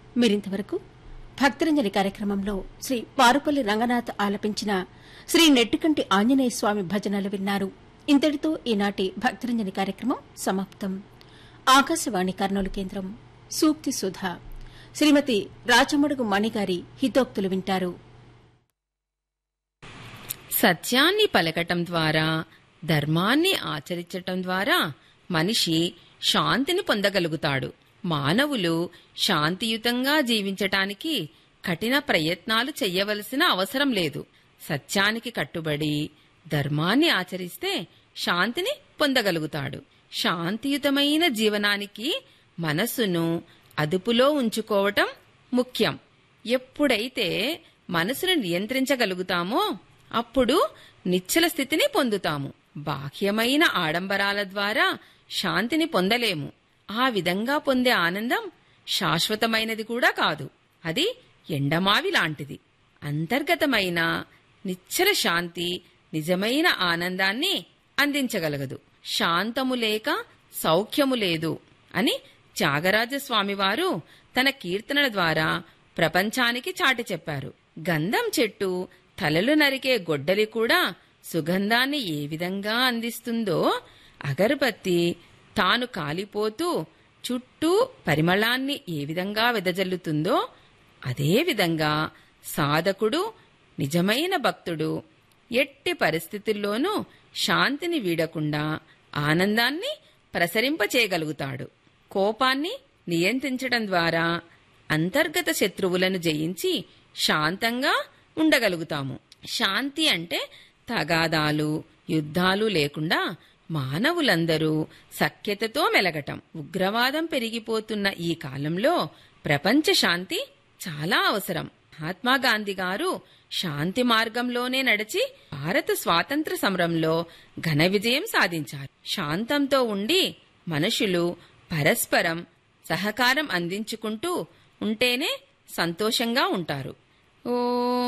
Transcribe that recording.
మీరింతవరకు భక్తరంజని కార్యక్రమంలో శ్రీ పారుపల్లి రంగనాథ్ ఆలపించిన శ్రీ నెట్టికంటి ఆంజనేయ స్వామి భజనలు విన్నారు ఇంతటితో ఈనాటి భక్తరంజని కార్యక్రమం సమాప్తం ఆకాశవాణి కర్నూలు కేంద్రం సూక్తి సుధ శ్రీమతి రాచమడుగు మణిగారి హితోక్తులు వింటారు సత్యాన్ని పలకటం ద్వారా ధర్మాన్ని ఆచరించటం ద్వారా మనిషి శాంతిని పొందగలుగుతాడు మానవులు శాంతియుతంగా జీవించటానికి కఠిన ప్రయత్నాలు చెయ్యవలసిన అవసరం లేదు సత్యానికి కట్టుబడి ధర్మాన్ని ఆచరిస్తే శాంతిని పొందగలుగుతాడు శాంతియుతమైన జీవనానికి మనసును అదుపులో ఉంచుకోవటం ముఖ్యం ఎప్పుడైతే మనసును నియంత్రించగలుగుతామో అప్పుడు నిశ్చల స్థితిని పొందుతాము బాహ్యమైన ఆడంబరాల ద్వారా శాంతిని పొందలేము ఆ విధంగా పొందే ఆనందం శాశ్వతమైనది కూడా కాదు అది ఎండమావి లాంటిది అంతర్గతమైన నిశ్చల శాంతి నిజమైన ఆనందాన్ని అందించగలగదు శాంతము లేక సౌఖ్యము లేదు అని త్యాగరాజ స్వామివారు తన కీర్తనల ద్వారా ప్రపంచానికి చాటి చెప్పారు గంధం చెట్టు తలలు నరికే గొడ్డలి కూడా సుగంధాన్ని ఏ విధంగా అందిస్తుందో అగరబత్తి తాను కాలిపోతూ చుట్టూ పరిమళాన్ని ఏ విధంగా వెదజల్లుతుందో అదే విధంగా సాధకుడు నిజమైన భక్తుడు ఎట్టి పరిస్థితుల్లోనూ శాంతిని వీడకుండా ఆనందాన్ని ప్రసరింపచేయగలుగుతాడు కోపాన్ని నియంత్రించడం ద్వారా అంతర్గత శత్రువులను జయించి శాంతంగా ఉండగలుగుతాము శాంతి అంటే తగాదాలు యుద్ధాలు లేకుండా మానవులందరూ సఖ్యతతో మెలగటం ఉగ్రవాదం పెరిగిపోతున్న ఈ కాలంలో ప్రపంచ శాంతి చాలా అవసరం మహాత్మా గాంధీ గారు శాంతి మార్గంలోనే నడిచి భారత స్వాతంత్ర సమరంలో ఘన విజయం సాధించారు శాంతంతో ఉండి మనుషులు పరస్పరం సహకారం అందించుకుంటూ ఉంటేనే సంతోషంగా ఉంటారు ఓ